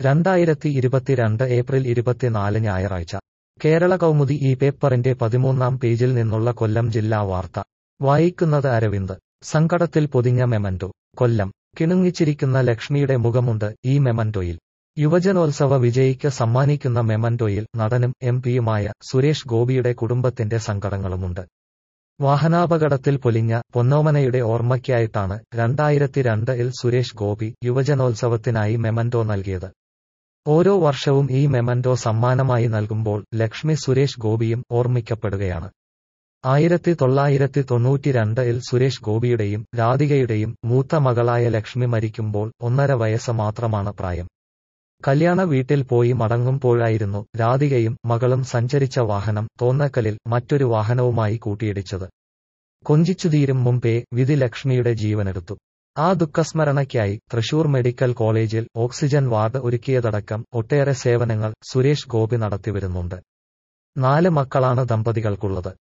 രണ്ടായിരത്തി ഇരുപത്തിരണ്ട് ഏപ്രിൽ ഇരുപത്തിനാല് ഞായറാഴ്ച കേരള കൗമുദി ഈ പേപ്പറിന്റെ പതിമൂന്നാം പേജിൽ നിന്നുള്ള കൊല്ലം ജില്ലാ വാർത്ത വായിക്കുന്നത് അരവിന്ദ് സങ്കടത്തിൽ പൊതിഞ്ഞ മെമന്റോ കൊല്ലം കിണുങ്ങിച്ചിരിക്കുന്ന ലക്ഷ്മിയുടെ മുഖമുണ്ട് ഈ മെമന്റോയിൽ യുവജനോത്സവ വിജയിക്ക് സമ്മാനിക്കുന്ന മെമന്റോയിൽ നടനും എം പിയുമായ സുരേഷ് ഗോപിയുടെ കുടുംബത്തിന്റെ സങ്കടങ്ങളുമുണ്ട് വാഹനാപകടത്തിൽ പൊലിഞ്ഞ പൊന്നോമനയുടെ ഓർമ്മയ്ക്കായിട്ടാണ് രണ്ടായിരത്തി രണ്ടിൽ സുരേഷ് ഗോപി യുവജനോത്സവത്തിനായി മെമന്റോ നൽകിയത് ഓരോ വർഷവും ഈ മെമന്റോ സമ്മാനമായി നൽകുമ്പോൾ ലക്ഷ്മി സുരേഷ് ഗോപിയും ഓർമ്മിക്കപ്പെടുകയാണ് ആയിരത്തി തൊള്ളായിരത്തി തൊണ്ണൂറ്റിരണ്ടിൽ സുരേഷ് ഗോപിയുടെയും രാധികയുടെയും മൂത്ത മകളായ ലക്ഷ്മി മരിക്കുമ്പോൾ ഒന്നര വയസ്സ് മാത്രമാണ് പ്രായം കല്യാണ വീട്ടിൽ പോയി മടങ്ങുമ്പോഴായിരുന്നു രാധികയും മകളും സഞ്ചരിച്ച വാഹനം തോന്നക്കലിൽ മറ്റൊരു വാഹനവുമായി കൂട്ടിയിടിച്ചത് കൊഞ്ചിച്ചുതീരും മുമ്പേ വിധി ലക്ഷ്മിയുടെ ജീവനെടുത്തു ആ ദുഃഖസ്മരണയ്ക്കായി തൃശൂർ മെഡിക്കൽ കോളേജിൽ ഓക്സിജൻ വാർഡ് ഒരുക്കിയതടക്കം ഒട്ടേറെ സേവനങ്ങൾ സുരേഷ് ഗോപി നടത്തിവരുന്നുണ്ട് നാല് മക്കളാണ് ദമ്പതികൾക്കുള്ളത്